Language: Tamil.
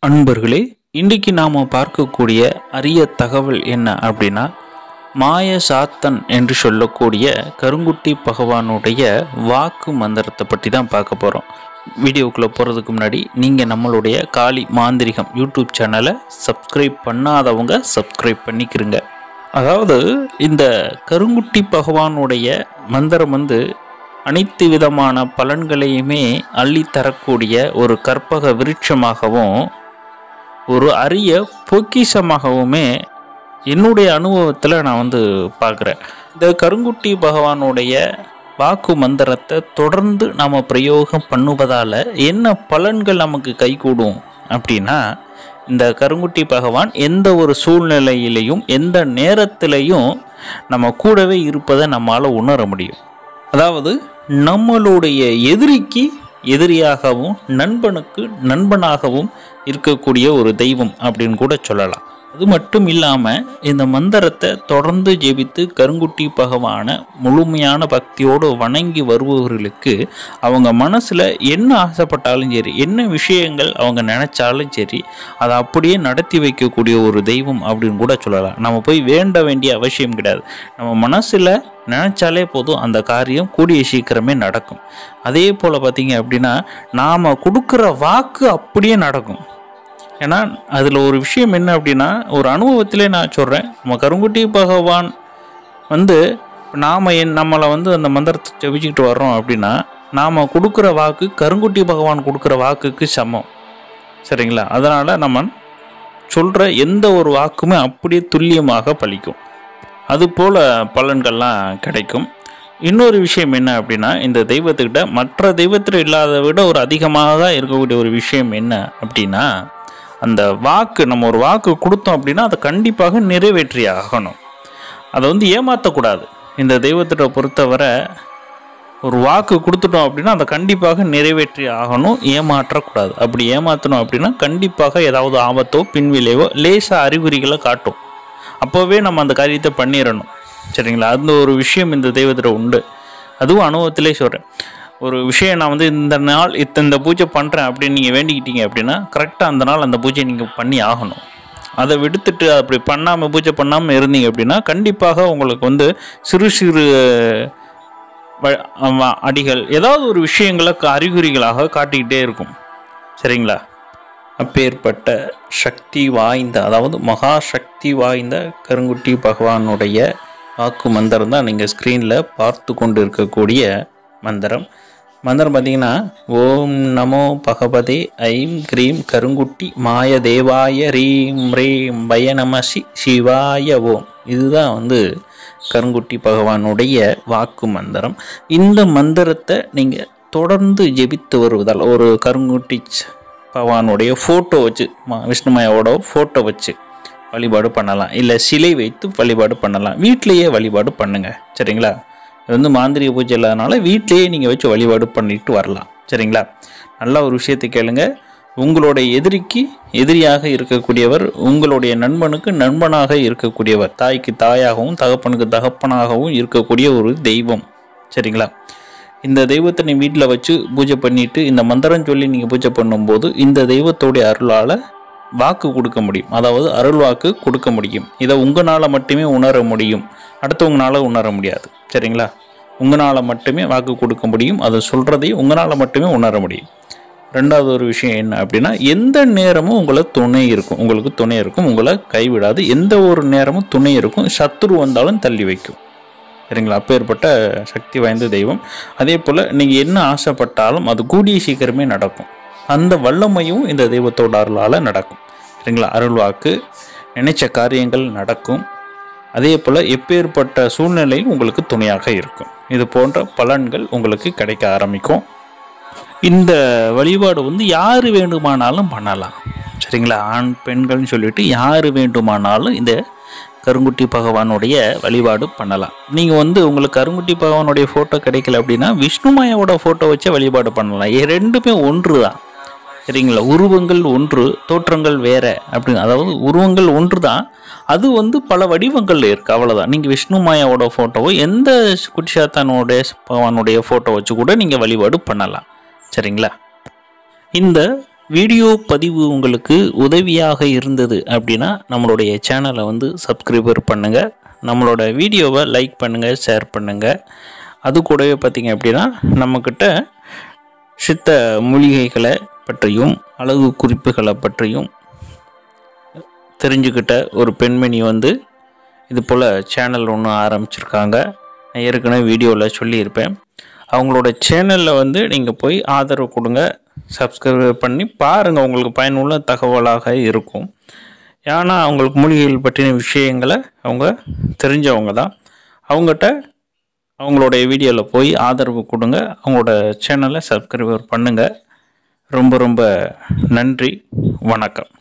அன்பர்களே இன்றைக்கு நாம் பார்க்கக்கூடிய அரிய தகவல் என்ன அப்படின்னா மாய சாத்தன் என்று சொல்லக்கூடிய கருங்குட்டி பகவானுடைய வாக்கு மந்திரத்தை பற்றி தான் பார்க்க போகிறோம் வீடியோக்குள்ளே போகிறதுக்கு முன்னாடி நீங்கள் நம்மளுடைய காளி மாந்திரிகம் யூடியூப் சேனலை சப்ஸ்கிரைப் பண்ணாதவங்க சப்ஸ்கிரைப் பண்ணிக்கிறங்க அதாவது இந்த கருங்குட்டி பகவானுடைய மந்திரம் வந்து அனைத்து விதமான பலன்களையுமே அள்ளி தரக்கூடிய ஒரு கற்பக விருட்சமாகவும் ஒரு அரிய பொக்கிஷமாகவுமே என்னுடைய அனுபவத்தில் நான் வந்து பார்க்குறேன் இந்த கருங்குட்டி பகவானுடைய வாக்கு மந்திரத்தை தொடர்ந்து நாம் பிரயோகம் பண்ணுவதால் என்ன பலன்கள் நமக்கு கைகூடும் அப்படின்னா இந்த கருங்குட்டி பகவான் எந்த ஒரு சூழ்நிலையிலையும் எந்த நேரத்திலையும் நம்ம கூடவே இருப்பதை நம்மால் உணர முடியும் அதாவது நம்மளுடைய எதிரிக்கு எதிரியாகவும் நண்பனுக்கு நண்பனாகவும் இருக்கக்கூடிய ஒரு தெய்வம் அப்படின்னு கூட சொல்லலாம் அது மட்டும் இல்லாமல் இந்த மந்திரத்தை தொடர்ந்து ஜெபித்து கருங்குட்டி பகவானை முழுமையான பக்தியோடு வணங்கி வருபவர்களுக்கு அவங்க மனசில் என்ன ஆசைப்பட்டாலும் சரி என்ன விஷயங்கள் அவங்க நினச்சாலும் சரி அதை அப்படியே நடத்தி வைக்கக்கூடிய ஒரு தெய்வம் அப்படின்னு கூட சொல்லலாம் நம்ம போய் வேண்ட வேண்டிய அவசியம் கிடையாது நம்ம மனசில் நினச்சாலே போதும் அந்த காரியம் கூடிய சீக்கிரமே நடக்கும் அதே போல் பார்த்தீங்க அப்படின்னா நாம் கொடுக்குற வாக்கு அப்படியே நடக்கும் ஏன்னா அதில் ஒரு விஷயம் என்ன அப்படின்னா ஒரு அனுபவத்திலே நான் சொல்கிறேன் நம்ம கருங்குட்டி பகவான் வந்து நாம் என் நம்மளை வந்து அந்த மந்திரத்தை ஜெபிச்சுக்கிட்டு வர்றோம் அப்படின்னா நாம் கொடுக்குற வாக்கு கருங்குட்டி பகவான் கொடுக்குற வாக்குக்கு சமம் சரிங்களா அதனால் நம்ம சொல்கிற எந்த ஒரு வாக்குமே அப்படியே துல்லியமாக பலிக்கும் அதுபோல் பலன்கள்லாம் கிடைக்கும் இன்னொரு விஷயம் என்ன அப்படின்னா இந்த தெய்வத்துக்கிட்ட மற்ற தெய்வத்தில் இல்லாத விட ஒரு அதிகமாக இருக்கக்கூடிய ஒரு விஷயம் என்ன அப்படின்னா அந்த வாக்கு நம்ம ஒரு வாக்கு கொடுத்தோம் அப்படின்னா அதை கண்டிப்பாக நிறைவேற்றி ஆகணும் அதை வந்து ஏமாற்றக்கூடாது இந்த தெய்வத்திட்ட பொறுத்தவரை ஒரு வாக்கு கொடுத்துட்டோம் அப்படின்னா அதை கண்டிப்பாக நிறைவேற்றி ஆகணும் ஏமாற்றக்கூடாது அப்படி ஏமாற்றணும் அப்படின்னா கண்டிப்பாக ஏதாவது ஆபத்தோ பின்விளைவோ லேசாக அறிகுறிகளை காட்டும் அப்போவே நம்ம அந்த காரியத்தை பண்ணிடணும் சரிங்களா அந்த ஒரு விஷயம் இந்த தெய்வத்தில் உண்டு அதுவும் அனுபவத்திலே சொல்கிறேன் ஒரு விஷயம் நான் வந்து இந்த நாள் இத்த இந்த பூஜை பண்ணுறேன் அப்படின்னு நீங்கள் வேண்டிக்கிட்டீங்க அப்படின்னா கரெக்டாக அந்த நாள் அந்த பூஜை நீங்கள் பண்ணி ஆகணும் அதை விடுத்துட்டு அப்படி பண்ணாமல் பூஜை பண்ணாமல் இருந்தீங்க அப்படின்னா கண்டிப்பாக உங்களுக்கு வந்து சிறு சிறு வ- ஆமா, அடிகள் ஏதாவது ஒரு விஷயங்களை க- அறிகுறிகளாக காட்டிக்கிட்டே இருக்கும் சரிங்களா அப்பேற்பட்ட சக்தி வாய்ந்த அதாவது மகா சக்தி வாய்ந்த கருங்குட்டி பகவானுடைய வாக்கு மந்திரம் தான் நீங்கள் ஸ்க்ரீனில் பார்த்து கொண்டு இருக்கக்கூடிய மந்திரம் மந்திரம் பார்த்தீங்கன்னா ஓம் நமோ பகவதே ஐம் க்ரீம் கருங்குட்டி மாய தேவாய ரீம் ரீம் பய நமசி சிவாய ஓம் இதுதான் வந்து கருங்குட்டி பகவானுடைய வாக்கு மந்திரம் இந்த மந்திரத்தை நீங்கள் தொடர்ந்து ஜெபித்து வருவதால் ஒரு கருங்குட்டி ச- பகவானுடைய ஃபோட்டோ வச்சு ம- விஷ்ணுமாயாவோட ஃபோட்டோ வச்சு வழிபாடு பண்ணலாம் இல்லை சிலை வைத்து வழிபாடு பண்ணலாம் வீட்டிலேயே வழிபாடு பண்ணுங்க சரிங்களா இது வந்து மாந்திரிக பூஜை இல்லாதனால வீட்டிலேயே நீங்கள் வச்சு வழிபாடு பண்ணிட்டு வரலாம் சரிங்களா நல்ல ஒரு விஷயத்தை கேளுங்க உங்களுடைய எதிரிக்கு எதிரியாக இருக்கக்கூடியவர் உங்களுடைய நண்பனுக்கு நண்பனாக இருக்கக்கூடியவர் தாய்க்கு தாயாகவும் தகப்பனுக்கு தகப்பனாகவும் இருக்கக்கூடிய ஒரு தெய்வம் சரிங்களா இந்த தெய்வத்தை நீ வீட்டில் வச்சு பூஜை பண்ணிட்டு இந்த மந்திரம் சொல்லி நீங்கள் பூஜை பண்ணும்போது இந்த தெய்வத்தோடைய அருளால் வாக்கு கொடுக்க முடியும் அதாவது அருள் வாக்கு கொடுக்க முடியும் இதை உங்களால் மட்டுமே உணர முடியும் அடுத்தவங்களால உணர முடியாது சரிங்களா உங்களால் மட்டுமே வாக்கு கொடுக்க முடியும் அதை சொல்கிறதையும் உங்களால் மட்டுமே உணர முடியும் ரெண்டாவது ஒரு விஷயம் என்ன அப்படின்னா எந்த நேரமும் உங்களை துணை இருக்கும் உங்களுக்கு துணை இருக்கும் உங்களை கைவிடாது எந்த ஒரு நேரமும் துணை இருக்கும் சத்துரு வந்தாலும் தள்ளி வைக்கும் சரிங்களா அப்பேற்பட்ட சக்தி வாய்ந்த தெய்வம் அதே போல் நீங்கள் என்ன ஆசைப்பட்டாலும் அது கூடிய சீக்கிரமே நடக்கும் அந்த வல்லமையும் இந்த தெய்வத்தோட அருளால் நடக்கும் சரிங்களா அருள் வாக்கு நினைச்ச காரியங்கள் நடக்கும் அதே போல் எப்பேற்பட்ட சூழ்நிலையில் உங்களுக்கு துணையாக இருக்கும் இது போன்ற பலன்கள் உங்களுக்கு கிடைக்க ஆரம்பிக்கும் இந்த வழிபாடு வந்து யார் வேண்டுமானாலும் பண்ணலாம் சரிங்களா ஆண் பெண்கள்னு சொல்லிட்டு யார் வேண்டுமானாலும் இந்த கருங்குட்டி பகவானுடைய வழிபாடு பண்ணலாம் நீங்கள் வந்து உங்களுக்கு கருங்குட்டி பகவானுடைய ஃபோட்டோ கிடைக்கல அப்படின்னா விஷ்ணுமாயாவோட ஃபோட்டோ வச்சே வழிபாடு பண்ணலாம் இது ரெண்டுமே ஒன்று தான் சரிங்களா உருவங்கள் ஒன்று தோற்றங்கள் வேற அப்படின்னு அதாவது உருவங்கள் ஒன்று தான் அது வந்து பல வடிவங்கள் இருக்கு அவ்வளோதான் நீங்கள் விஷ்ணு மாயாவோட ஃபோட்டோவோ எந்த குட்டிசாத்தானோட பகவானுடைய ஃபோட்டோ வச்சு கூட நீங்கள் வழிபாடு பண்ணலாம் சரிங்களா இந்த வீடியோ பதிவு உங்களுக்கு உதவியாக இருந்தது அப்படின்னா நம்மளுடைய சேனலை வந்து சப்ஸ்கிரைபர் பண்ணுங்கள் நம்மளோட வீடியோவை லைக் பண்ணுங்கள் ஷேர் பண்ணுங்கள் அது கூடவே பார்த்தீங்க அப்படின்னா நம்மக்கிட்ட சித்த மூலிகைகளை பற்றியும் அழகு குறிப்புகளை பற்றியும் தெரிஞ்சுக்கிட்ட ஒரு பெண்மணி வந்து இது போல் சேனல் ஒன்று ஆரம்பிச்சிருக்காங்க நான் ஏற்கனவே வீடியோவில் சொல்லியிருப்பேன் அவங்களோட சேனலில் வந்து நீங்கள் போய் ஆதரவு கொடுங்க சப்ஸ்கிரைப் பண்ணி பாருங்கள் உங்களுக்கு பயனுள்ள தகவலாக இருக்கும் ஏன்னா அவங்களுக்கு மூலிகைகள் பற்றின விஷயங்களை அவங்க தெரிஞ்சவங்க தான் அவங்ககிட்ட அவங்களுடைய வீடியோவில் போய் ஆதரவு கொடுங்க அவங்களோட சேனலை சப்ஸ்கிரைபர் பண்ணுங்கள் ரொம்ப ரொம்ப நன்றி வணக்கம்